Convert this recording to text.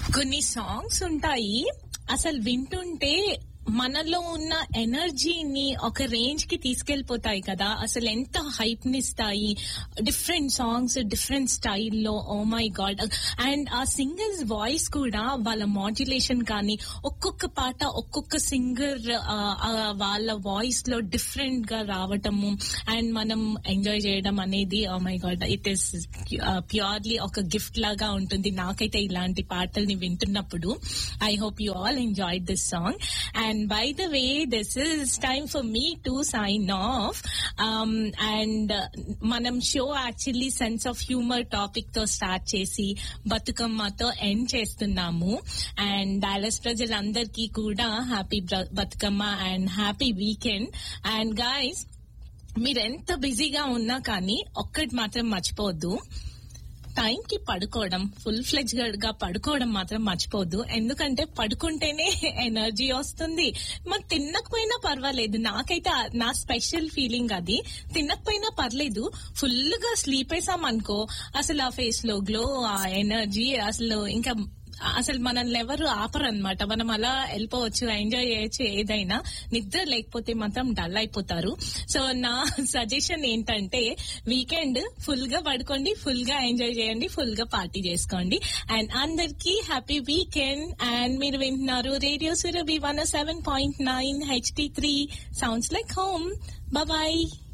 కొన్ని సాంగ్స్ ఉంటాయి అసలు వింటుంటే మనలో ఉన్న ఎనర్జీని ఒక రేంజ్ కి తీసుకెళ్లిపోతాయి కదా అసలు ఎంత హైప్ నిస్తాయి డిఫరెంట్ సాంగ్స్ డిఫరెంట్ స్టైల్లో ఓ మై గాడ్ అండ్ ఆ సింగర్స్ వాయిస్ కూడా వాళ్ళ మాడ్యులేషన్ కానీ ఒక్కొక్క పాట ఒక్కొక్క సింగర్ వాళ్ళ వాయిస్ లో డిఫరెంట్ గా రావటము అండ్ మనం ఎంజాయ్ చేయడం అనేది oh my god it is purely ఒక గిఫ్ట్ లాగా ఉంటుంది నాకైతే ఇలాంటి పాటల్ని వింటున్నప్పుడు I hope you all enjoy this song and by the way this is time for me to sign off and మనం show actually sense of humour topic తో start చేసి బతుకమ్మతో ఎండ్ చేస్తున్నాము అండ్ డాలస్ ప్రజలందరికీ కూడా happy Bathukamma and happy weekend and guys మీరు ఎంత బిజీగా ఉన్నా కానీ ఒక్కటి మాత్రం మర్చిపోవద్దు టైం కి పడుకోవడం ఫుల్ ఫ్లెజ్ గా పడుకోవడం మాత్రం మర్చిపోద్దు ఎందుకంటే పడుకుంటేనే ఎనర్జీ వస్తుంది మరి తినకపోయినా పర్వాలేదు నాకైతే నా స్పెషల్ ఫీలింగ్ అది తినకపోయినా పర్లేదు ఫుల్ గా స్లీప్ వేసాం అనుకో అసలు ఆ ఫేస్ లో గ్లో ఆ ఎనర్జీ అసలు ఇంకా అసలు మనల్ని ఎవరు ఆపరు అనమాట మనం అలా వెళ్ళిపోవచ్చు ఎంజాయ్ చేయొచ్చు ఏదైనా నిద్ర లేకపోతే మాత్రం డల్ అయిపోతారు సో నా సజెషన్ ఏంటంటే వీకెండ్ ఫుల్ గా పడుకోండి ఫుల్ గా ఎంజాయ్ చేయండి ఫుల్ గా పార్టీ చేసుకోండి అండ్ అందరికి హ్యాపీ వీకెండ్ అండ్ మీరు వింటున్నారు radio Surabhi one seven point nine HT three sounds like home bye